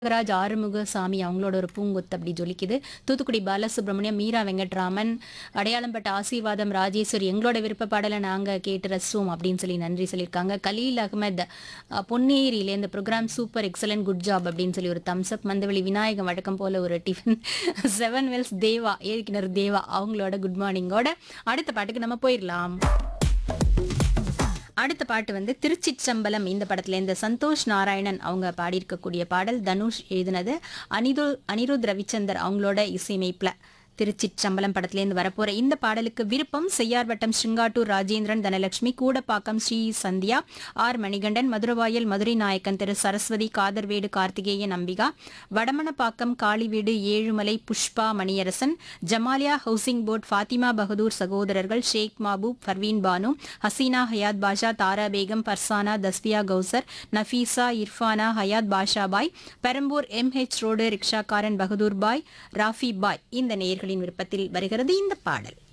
ராஜ் ஆறுமுக சாமி அவங்களோட ஒரு பூங்கொத்து அப்படி ஜொலிக்குது தூத்துக்குடி பாலசுப்ரமணியம் மீரா வெங்கட்ராமன் அடையாளம்பட்ட ஆசீர்வாதம் ராஜேஸ்வரி எங்களோட விருப்ப பாடலை நாங்கள் கேட்டு ரசிச்சோம் அப்படின்னு சொல்லி நன்றி சொல்லியிருக்காங்க கலீல் அகமது அஹ், பொன்னேரியில இந்த program super excellent good job அப்படின்னு சொல்லி ஒரு தம்ஸ் அப் மந்தவெளி விநாயகம் வழக்கம் போல ஒரு டிஃபன் செவன் வெல்ஸ் தேவா ஏற்கினர் தேவா அவங்களோட குட் மார்னிங்கோட அடுத்த பாட்டுக்கு நம்ம போயிடலாம் அடுத்த பாட்டு வந்து திருச்சிற்றம்பலம் இந்த படத்துல இந்த சந்தோஷ் நாராயணன் அவங்க பாடியிருக்கக்கூடிய பாடல் தனுஷ் எழுதினது அனிரு அனிருத் ரவிச்சந்தர் அவங்களோட இசையமைப்புல திருச்சிற்றம்பலம் படத்துலேருந்து வரப்போற இந்த பாடலுக்கு விருப்பம் செய்யார்வட்டம் Srungattur Rajendran Dhanalakshmi Koodapakkam Sri Sandhya R Manikandan Maduravoyal Madurai Nayakkan Thiru Saraswathi Kadharvedu Karthikeyan Ambika Vadamanappakkam Kaliveedu Ezhumalai Pushpa Maniyarasan Jamaliya housing board Fathima Bahadur சகோதரர்கள் Sheikh Mahboob Parveen Banu Haseena Hayat Basha Thara Begum Farzana Tasbiya Kousar Nafeesa Irfana Hayat Basha Bhai Perambur M H road ரிக்ஷாக்காரன் பகதூர் பாய் ராஃபி பாய் இந்த நேயர்களின் விருப்பத்தில் வருகிறது இந்த பாடல்